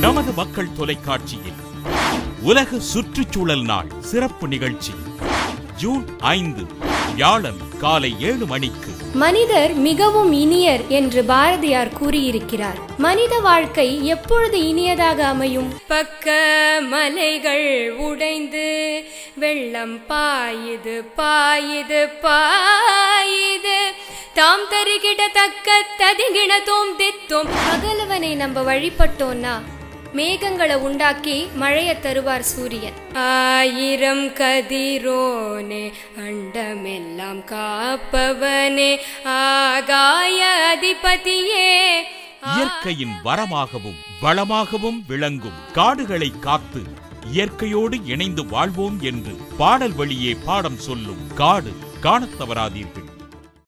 நமது மக்கள் தொலைக்காட்சியில் உலக சுற்றுச்சூழல் நாள் சிறப்பு நிகழ்ச்சி ஜூன் ஐந்து வியாழன் காலை ஏழு மணிக்கு மனிதர் மிகவும் இனியர் என்று பாரதியார் கூறியிருக்கிறார் மனித வாழ்க்கை எப்பொழுது இனியதாக அமையும் பக்க மலைகள் உடைந்து வெள்ளம் பாயுது பாயுது பாயுது தாம் தருகிடத்தக்க ததுங்கின தோம் தித்தோம் பகலவனை நம்ம வழிபட்டோம்னா மேகங்களை உண்டாக்கி மழைய தருவார் சூரியன் ஆயிரம் கதிரோனே அண்டமெல்லாம் காப்பவனே ஆகாய அதிபதியே இயற்கையின் வரமாகவும் வளமாகவும் விளங்கும் காடுகளை காத்து இயற்கையோடு இணைந்து வாழ்வோம் என்று பாடல் வழியே பாடம் சொல்லும் காடு காணத் தவறாதீர்கள்